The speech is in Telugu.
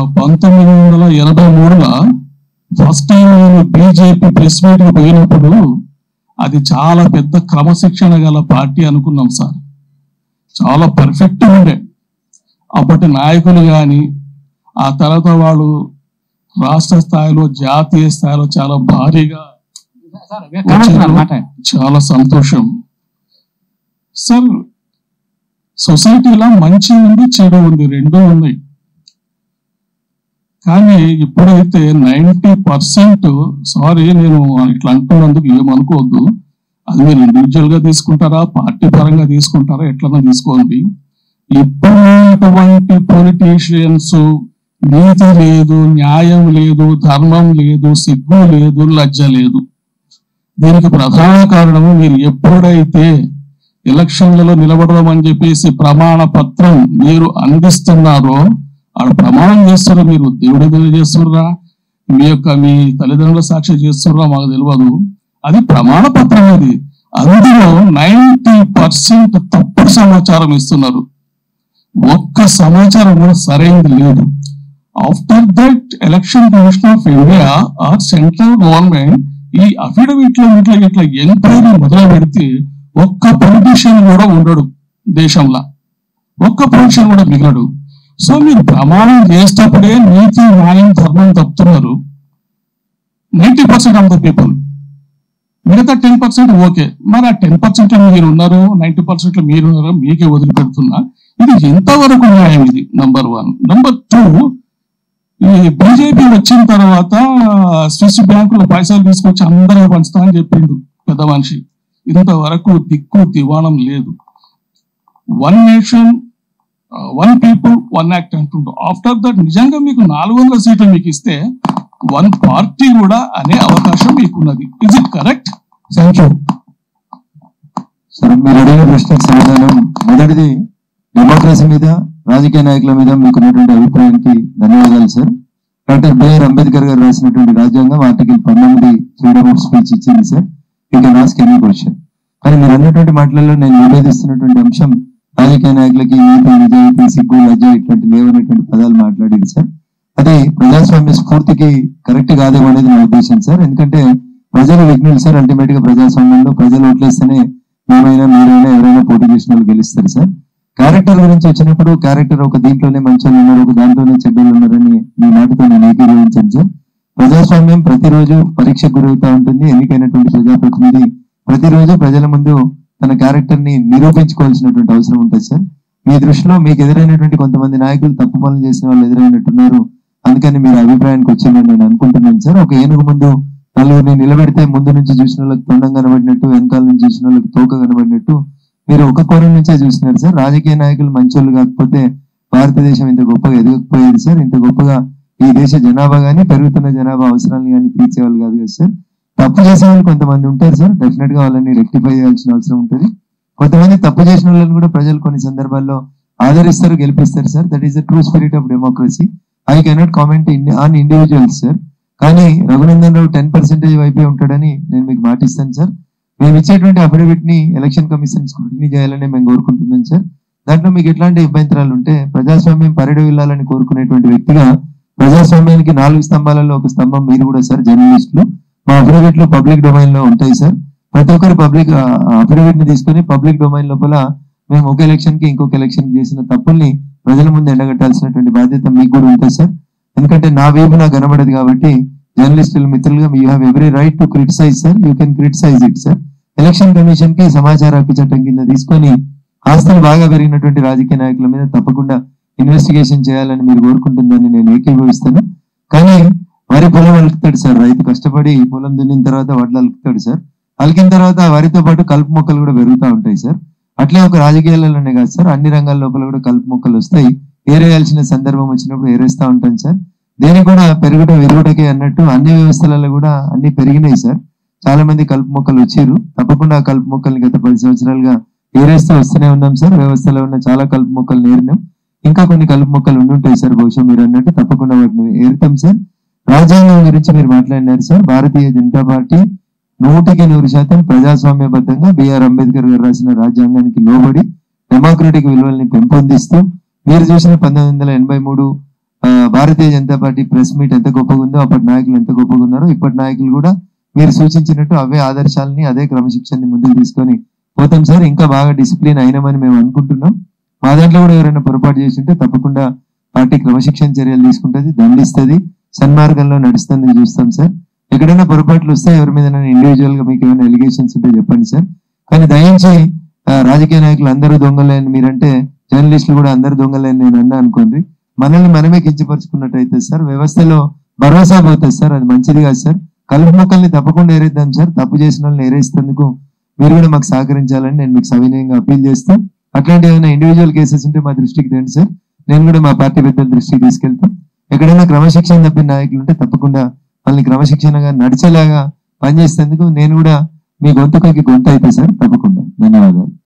పంతొమ్మిది వందల ఎనభై మూడులో ఫస్ట్ టైం నేను బీజేపీ ప్రెస్ మీట్ పోయినప్పుడు అది చాలా పెద్ద క్రమశిక్షణ గల పార్టీ అనుకున్నాం సార్ చాలా పర్ఫెక్ట్ ఉండే అప్పటి నాయకులు కానీ ఆ తర్వాత వాళ్ళు రాష్ట్ర స్థాయిలో జాతీయ స్థాయిలో చాలా భారీగా సార్ కామెంట్ మాట్లాడండి చాలా సంతోషం సార్ సొసైటీలో మంచి ఉంది చెడు ఉంది రెండు ఉన్నాయి కానీ ఇప్పుడైతే నైంటీ పర్సెంట్ సారీ నేను ఇట్లా అంటున్నందుకు ఏమనుకోవద్దు అది మీరు ఇండివిజువల్ గా తీసుకుంటారా పార్టీ పరంగా తీసుకుంటారా ఎట్లన్నా తీసుకోండి ఇప్పుడున్నటువంటి పొలిటీషియన్స్ నీతి లేదు న్యాయం లేదు ధర్మం లేదు సిగ్గు లేదు లజ్జ లేదు దీనికి ప్రధాన కారణము మీరు ఎప్పుడైతే ఎలక్షన్లలో నిలబడదామని చెప్పేసి ప్రమాణ పత్రం మీరు అందిస్తున్నారో ఆడ ప్రమాణం చేస్తున్నారు మీరు దేవుడి దగ్గర చేస్తుర్రా మీ యొక్క మీ తల్లిదండ్రుల సాక్షి చేస్తుర్రా మాకు తెలియదు అది ప్రమాణ పత్రం అది అందులో నైంటీ పర్సెంట్ తప్పుడు సమాచారం ఇస్తున్నారు ఒక్క సమాచారం కూడా సరైనది లేదు after that election commission of India or central government ఈ అఫిడవిట్ లో ఇట్లా ఇట్లా ఎంక్వైరీ మొదలు పెడితే ఒక్క పొలిటీషియన్ కూడా ఉండడు దేశంలో ఒక్క పొలిటీషియన్ కూడా మిగలడు సో మీరు ప్రమాణం చేసేటప్పుడే నీతి న్యాయం ధర్మం తప్పుతున్నారు ninety percent of the people మిగతా టెన్ పర్సెంట్ ఓకే మరి ఆ టెన్ పర్సెంట్ లో మీరు ఉన్నారు నైన్టీ పర్సెంట్ లో మీరు ఉన్నారు మీకే వదిలిపెడుతున్నా ఇది ఎంతవరకు న్యాయం ఇది నంబర్ వన్ నంబర్ టూ ఈ బీజేపీ వచ్చిన తర్వాత స్విస్ బ్యాంకులో పైసలు తీసుకొచ్చి అందరూ పంచుతా అని చెప్పిండు పెద్ద మనిషి ఇంతవరకు దిక్కు దివాణం లేదు one nation one people one act అంటుండు ఆఫ్టర్ దట్ నిజంగా మీకు నాలుగు వందల సీట్లు మీకు ఇస్తే వన్ పార్టీ కూడా అనే అవకాశం మీకున్నది is it correct thank you సరే మీరు అడిగిన ప్రశ్నకు సమాధానం మొదటిది డెమోక్రసీ మీద రాజకీయ నాయకుల మీద మీకున్నటువంటి అభిప్రాయానికి ధన్యవాదాలు సార్ డాక్టర్ బిఆర్ అంబేద్కర్ గారు రాసినటువంటి రాజ్యాంగం ఆర్టికల్ పంతొమ్మిది ఫ్రీడమ్ ఆఫ్ స్పీచ్ ఇచ్చింది sir you can ask any question కానీ మీరు అన్నటువంటి మాటలలో నేను నివేదిస్తున్నటువంటి అంశం రాజకీయ నాయకులకి నీతి నిజాయితీ సిగ్గు లజ్జ ఇట్లాంటి లేవనేటువంటి పదాలు మాట్లాడేది సార్ అది ప్రజాస్వామ్య స్ఫూర్తికి కరెక్ట్ కాదేమో అనేది నా ఉద్దేశం సార్ ఎందుకంటే ప్రజలు విఘ్నులు సార్ అల్టిమేట్ గా ప్రజాస్వామ్యంలో ప్రజలు ఓట్లేస్తేనే మేమైనా మీరైనా ఎవరైనా పోటీ చేసిన వాళ్ళు గెలుస్తారు సార్ క్యారెక్టర్ గురించి వచ్చినప్పుడు క్యారెక్టర్ ఒక దీంట్లోనే మంచోళ్ళు ఉన్నారు ఒక దాంట్లోనే చెడ్డోళ్ళు ఉన్నారని మీ మాటతో నేను ఏకీభవించాను సార్ ప్రజాస్వామ్యం ప్రతిరోజు పరీక్షకు గురవుతా ఉంటుంది ఎన్నికైనటువంటి ప్రజాప్రతినిధి ప్రతిరోజు ప్రజల ముందు తన క్యారెక్టర్ ని నిరూపించుకోవాల్సినటువంటి అవసరం ఉంటుంది సార్ మీ దృష్టిలో మీకు ఎదురైనటువంటి కొంతమంది నాయకులు తప్పు పనులు చేసిన వాళ్ళు ఎదురైనట్టున్నారు అందుకని మీరు అభిప్రాయానికి వచ్చిందని నేను అనుకుంటున్నాను సార్ ఒక ఏనుగు ముందు నలుగురిని నిలబెడితే ముందు నుంచి చూసిన వాళ్ళకి తొండం కనబడినట్టు వెనకాల నుంచి చూసిన వాళ్ళకి తోక కనబడినట్టు మీరు ఒక కోణం నుంచే చూస్తున్నారు సార్ రాజకీయ నాయకులు మంచోళ్ళు కాకపోతే భారతదేశం ఇంత గొప్పగా ఎదగకపోయేది సార్ ఇంత గొప్పగా ఈ దేశ జనాభా గానీ పెరుగుతున్న జనాభా అవసరాలు కానీ తీర్చేవాళ్ళు కాదు కదా సార్ తప్పు చేసే వాళ్ళు కొంతమంది ఉంటారు సార్ డెఫినెట్ గా వాళ్ళని రెక్టిఫై చేయాల్సిన అవసరం ఉంటుంది కొంతమంది తప్పు చేసిన వాళ్ళని కూడా ప్రజలు కొన్ని సందర్భాల్లో ఆదరిస్తారు గెలిపిస్తారు sir that is the true spirit of democracy I cannot comment on individuals sir కానీ రఘునందన్ రావు టెన్ పర్సెంటేజ్ వైపే ఉంటాడని నేను మీకు మాటిస్తాను సార్ మేము ఇచ్చేటువంటి అఫిడవిట్ ని ఎలక్షన్ కమిషన్ స్క్రూటినీ చేయాలని మేము కోరుకుంటున్నాం సార్ దాంట్లో మీకు ఎట్లాంటి ఇబ్బందులు ఉంటే ప్రజాస్వామ్యం పరిడవిల్లాలని కోరుకునేటువంటి వ్యక్తిగా ప్రజాస్వామ్యానికి నాలుగు స్తంభాలలో ఒక స్తంభం మీరు కూడా సార్ జర్నలిస్టులు మా అఫిడవిట్ లో పబ్లిక్ డొమైన్ లో ఉంటాయి సార్ ప్రతి ఒక్కరు పబ్లిక్ అఫిడవిట్ ని తీసుకొని పబ్లిక్ డొమైన్ లోపల మేము ఒక ఎలక్షన్ కి ఇంకొక ఎలక్షన్ కి చేసిన తప్పుల్ని ప్రజల ముందు ఎండగట్టాల్సినటువంటి బాధ్యత మీకు కూడా ఉంటుంది సార్ ఎందుకంటే నా వేపు నాకు కనబడదు కాబట్టి జర్నలిస్టులు మిత్రులుగా you have every right to criticize sir you can criticize it sir election commission కి సమాచార హక్కు చట్టం కింద తీసుకొని ఆస్తులు బాగా పెరిగినటువంటి రాజకీయ నాయకుల మీద తప్పకుండా ఇన్వెస్టిగేషన్ చేయాలని మీరు కోరుకుంటుందని నేను ఏకీభవిస్తాను కానీ వరి పొలం అలుకుతాడు సార్ రైతు కష్టపడి పొలం దున్నిన తర్వాత వడ్లు అలుకుతాడు సార్ అలికిన తర్వాత ఆ వరితో పాటు కలుపు మొక్కలు కూడా పెరుగుతూ ఉంటాయి సార్ అట్లే ఒక రాజకీయాలలోనే కాదు సార్ అన్ని రంగాల లోపల కూడా కలుపు మొక్కలు వస్తాయి ఏరేయాల్సిన సందర్భం వచ్చినప్పుడు ఏరేస్తా ఉంటాం సార్ దేనికి కూడా పెరుగుట విరుగుటకే అన్నట్టు అన్ని వ్యవస్థలలో కూడా అన్ని పెరిగినాయి సార్ చాలా మంది కలుపు మొక్కలు వచ్చారు తప్పకుండా ఆ కలుపు మొక్కల్ని గత పది సంవత్సరాలుగా ఏరేస్తూ వస్తూనే ఉన్నాం సార్ వ్యవస్థలో ఉన్న చాలా కలుపు మొక్కలు ఏరినాం ఇంకా కొన్ని కలుపు మొక్కలు ఉండుంటాయి సార్ బహుశా మీరు అన్నట్టు తప్పకుండా వాటిని ఏరుతాం సార్ రాజ్యాంగం గురించి మీరు మాట్లాడినారు సార్ భారతీయ జనతా పార్టీ నూటికి నూరు శాతం ప్రజాస్వామ్యబద్ధంగా బిఆర్ అంబేద్కర్ గారు రాసిన రాజ్యాంగానికి లోబడి డెమోక్రటిక్ విలువల్ని పెంపొందిస్తూ మీరు చూసిన పంతొమ్మిది వందల ఎనభై మూడు ఆ, Bharatiya Janata Party press meet ఎంత గొప్పగా ఉందో అప్పటి నాయకులు ఎంత గొప్పగా ఉన్నారో ఇప్పటి నాయకులు కూడా మీరు సూచించినట్టు అవే ఆదర్శాలని అదే క్రమశిక్షణని ముందుకు తీసుకొని పోతాం సార్ ఇంకా బాగా డిసిప్లిన్ అయినామని మేము అనుకుంటున్నాం మా దాంట్లో కూడా ఎవరైనా పొరపాటు చేసి ఉంటే తప్పకుండా పార్టీ క్రమశిక్షణ చర్యలు తీసుకుంటది దండిస్తుంది సన్మార్గంలో నడుస్తుంది చూస్తాం సార్ ఎక్కడైనా పొరపాట్లు వస్తే ఎవరి మీద ఇండివిజువల్ గా మీకు ఏమైనా ఎలిగేషన్స్ ఉంటే చెప్పండి సార్ కానీ దయించి ఆ, రాజకీయ నాయకులు అందరూ దొంగలే అని మీరంటే జర్నలిస్టులు కూడా అందరు దొంగలే అని నేను అన్నా అనుకోండి మనల్ని మనమే కించపరుచుకున్నట్టు అయితే సార్ వ్యవస్థలో భరోసా పోతుంది సార్ అది మంచిది కాదు సార్ కలుపు మొక్కల్ని తప్పకుండా ఏరేద్దాం సార్ తప్పు చేసిన వాళ్ళని ఏరేస్తేందుకు మీరు కూడా మాకు సహకరించాలని నేను మీకు సవినయంగా అప్పీల్ చేస్తూ అట్లాంటి ఏమైనా ఇండివిజువల్ కేసెస్ ఉంటే మా దృష్టికి రండి సార్ నేను కూడా మా పార్టీ పెద్దల దృష్టికి తీసుకెళ్తాం ఎక్కడైనా క్రమశిక్షణ తప్పిన నాయకులు ఉంటే తప్పకుండా వాళ్ళని క్రమశిక్షణగా నడిచేలాగా పనిచేసేందుకు నేను కూడా మీ గొంతుకకి గొంతు అయితే సార్ తప్పకుండా ధన్యవాదాలు